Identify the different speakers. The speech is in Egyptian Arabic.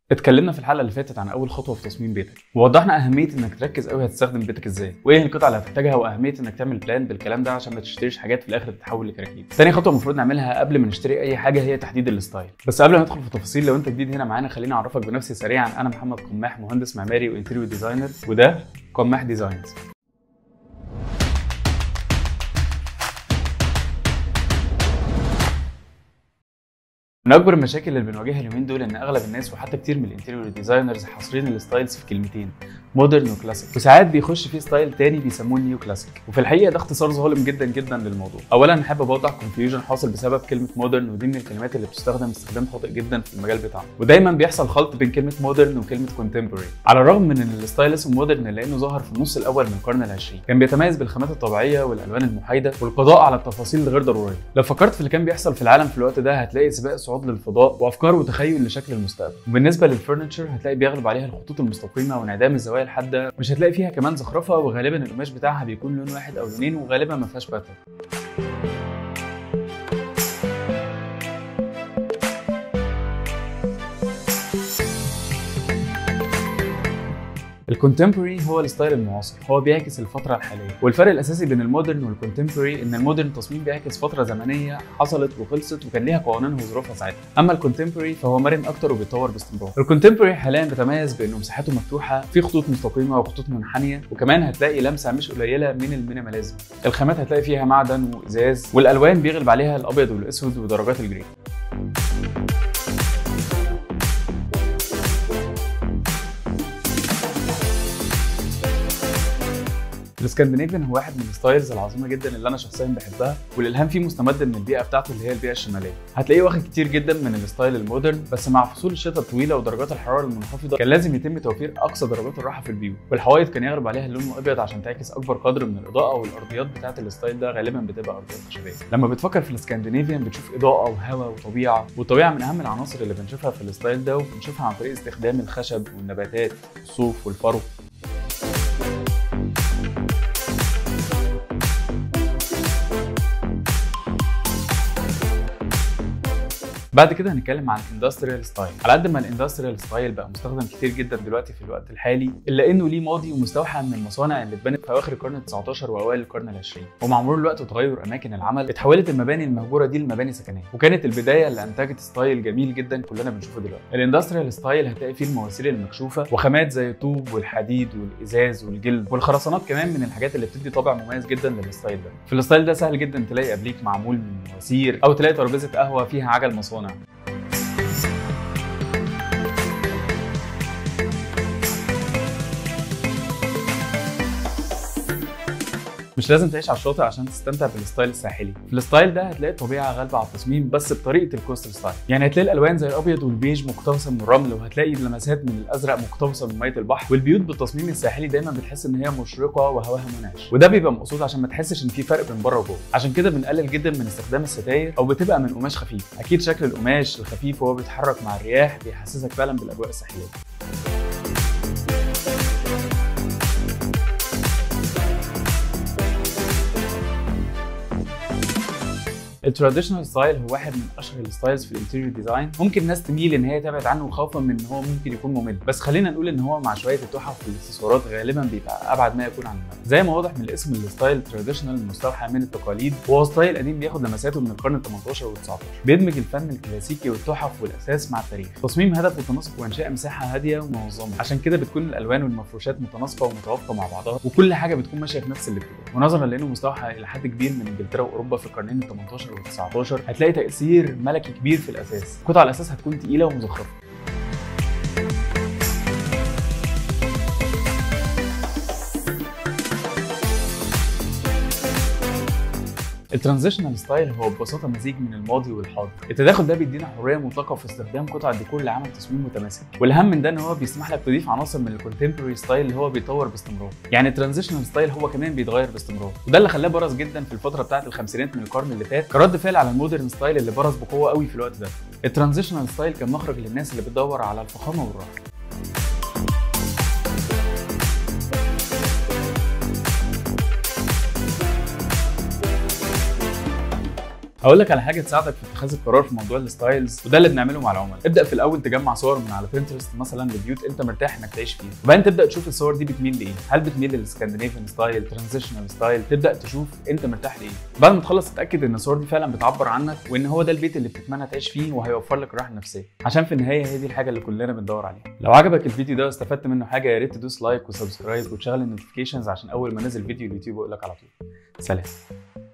Speaker 1: اتكلمنا في الحلقه اللي فاتت عن اول خطوه في تصميم بيتك ووضحنا اهميه انك تركز قوي هتستخدم بيتك ازاي وايه القطع اللي هتحتاجها واهميه انك تعمل بلان بالكلام ده عشان ما تشتريش حاجات في الاخر تتحول لكراكيب تاني خطوه المفروض نعملها قبل ما نشتري اي حاجه هي تحديد الستايل بس قبل ما ندخل في تفاصيل لو انت جديد هنا معانا خليني اعرفك بنفسي سريعا انا محمد قماح مهندس معماري وانتيريور ديزاينر وده قماح ديزاينز من اكبر المشاكل اللي بنواجهها اليومين دول ان اغلب الناس وحتى كتير من الانتيريور ديزاينرز حاصرين الستايلز في كلمتين مودرن وكلاسيك وساعات بيخش فيه ستايل تاني بيسموه نيو كلاسيك وفي الحقيقه ده اختصار ظالم جدا جدا للموضوع اولا احب اوضح كونفيوجن حاصل بسبب كلمه مودرن ودي من الكلمات اللي بتستخدم استخدام خاطئ جدا في المجال بتاعنا ودايما بيحصل خلط بين كلمه مودرن وكلمه كونتمبوراري على الرغم من ان الستايل اسمه مودرن لانه ظهر في النص الاول من القرن العشرين كان بيتميز بالخامات الطبيعيه والالوان المحايده والقضاء على التفاصيل الغير ضروريه لو فكرت في اللي كان بيحصل في العالم في الوقت ده هتلاقي سباق صعود للفضاء وافكار وتخيل لشكل المستقبل وبالنسبه للفرنتشر هتلاقي بيغلب عليها الخطوط المستقيمه وانعدام الزوايا الحاده مش هتلاقي فيها كمان زخرفه وغالبا القماش بتاعها بيكون لون واحد او لونين وغالبا ما فيهاش باترن الكونتمبوري هو الستايل المعاصر هو بيعكس الفتره الحاليه والفرق الاساسي بين المودرن والكونتمبوري ان المودرن تصميم بيعكس فتره زمنيه حصلت وخلصت وكان ليها قوانينها وظروفها ساعتها اما الكونتمبوري فهو مرن اكتر وبيتطور باستمرار الكونتمبوري حاليا بيتميز بانه مساحته مفتوحه في خطوط مستقيمه وخطوط منحنيه وكمان هتلاقي لمسه مش قليله من المينيماليزم الخامات هتلاقي فيها معدن وازاز والالوان بيغلب عليها الابيض والاسود ودرجات الجري الاسكندنافيان هو واحد من الستايلز العظيمه جدا اللي انا شخصيا بحبها والالهام فيه مستمد من البيئه بتاعته اللي هي البيئه الشماليه هتلاقيه واخد كتير جدا من الستايل المودرن بس مع فصول الشتاء الطويله ودرجات الحراره المنخفضه كان لازم يتم توفير اقصى درجات الراحه في البيوت والحوايط كان يغلب عليها اللون الابيض عشان تعكس اكبر قدر من الاضاءه والارضيات بتاعه الستايل ده غالبا بتبقى ارضيات خشبيه لما بتفكر في الاسكندنافيان بتشوف اضاءه وهواء وطبيعه والطبيعه من اهم العناصر اللي بنشوفها في الستايل ده وبنشوفها عن طريق استخدام الخشب والنباتات والصوف والفرو بعد كده هنتكلم عن الاندستريال ستايل على قد ما الاندستريال ستايل بقى مستخدم كتير جدا دلوقتي في الوقت الحالي الا انه ليه ماضي ومستوحى من المصانع اللي اتبنت في اواخر القرن ال 19 واوائل القرن العشرين ومع مرور الوقت وتغير اماكن العمل اتحولت المباني المهجوره دي لمباني سكنيه وكانت البدايه اللي انتجت ستايل جميل جدا كلنا بنشوفه دلوقتي الاندستريال ستايل هتلاقي فيه المواسير المكشوفه وخامات زي الطوب والحديد والازاز والجلد والخرسانات كمان من الحاجات اللي بتدي طابع مميز جدا للستايل ده في الستايل ده سهل جدا تلاقي قبليك معمول من مواسير او تلاقي ترابيزه قهوه فيها عجل مصانع مش لازم تعيش على الشاطئ عشان تستمتع بالستايل الساحلي في الستايل ده هتلاقي الطبيعه غالبه على التصميم بس بطريقه الكوستال ستايل يعني هتلاقي الالوان زي الابيض والبيج مقتبسه من الرمل وهتلاقي لمسات من الازرق مقتبسه من ميه البحر والبيوت بالتصميم الساحلي دايما بتحس ان هي مشرقه وهواها منعش وده بيبقى مقصود عشان ما تحسش ان في فرق بين بره وجوه عشان كده بنقلل جدا من استخدام الستاير او بتبقى من قماش خفيف اكيد شكل القماش الخفيف وهو بيتحرك مع الرياح بيحسسك فعلا بالاجواء الساحليه التراديشنال ستايل هو واحد من اشهر الستايلز في الانتيريور ديزاين ممكن ناس تميل ان هي تبعد عنه خوفا من ان هو ممكن يكون ممل بس خلينا نقول ان هو مع شويه التحف والاكسسوارات غالبا بيبقى ابعد ما يكون عن الملل زي ما واضح من الاسم الستايل تراديشنال مستوحى من التقاليد وهو ستايل قديم بياخد لمساته من القرن ال 18 وال 19 بيدمج الفن الكلاسيكي والتحف والاساس مع التاريخ تصميم هدفه تناسق وانشاء مساحه هاديه ومنظمه عشان كده بتكون الالوان والمفروشات متناسقه ومتوافقه مع بعضها وكل حاجه بتكون ماشيه في نفس الاتجاه ونظرا لانه مستوحى الى حد كبير من انجلترا واوروبا في القرنين ال 18 وال 19 هتلاقي تأثير ملكي كبير في الأساس قطع الأساس هتكون تقيلة ومزخرفة الترانزيشنال ستايل هو ببساطه مزيج من الماضي والحاضر التداخل ده بيدينا حريه مطلقه في استخدام قطع الديكور لعمل تصميم متماسك والاهم من ده ان هو بيسمح لك تضيف عناصر من الكونتمبوراري ستايل اللي هو بيتطور باستمرار يعني الترانزيشنال ستايل هو كمان بيتغير باستمرار وده اللي خلاه برز جدا في الفتره بتاعه الخمسينات من القرن اللي فات كرد فعل على المودرن ستايل اللي برز بقوه قوي في الوقت ده الترانزيشنال ستايل كان مخرج للناس اللي بتدور على الفخامه والراحه اقول لك على حاجه تساعدك في اتخاذ القرار في موضوع الستايلز وده اللي بنعمله مع العملاء ابدا في الاول تجمع صور من على بنترست مثلا لبيوت انت مرتاح انك تعيش فيها وبعدين تبدا تشوف الصور دي بتميل لايه هل بتميل للسكندنافيان ستايل ترانزيشنال ستايل تبدا تشوف انت مرتاح لايه بعد ما تخلص تتاكد ان الصور دي فعلا بتعبر عنك وان هو ده البيت اللي بتتمنى تعيش فيه وهيوفر لك الراحه النفسيه عشان في النهايه هي دي الحاجه اللي كلنا بندور عليها لو عجبك الفيديو ده واستفدت منه حاجه يا ريت تدوس لايك وسبسكرايب وتشغل النوتيفيكيشنز عشان اول ما انزل فيديو اليوتيوب يقول لك على طول سلام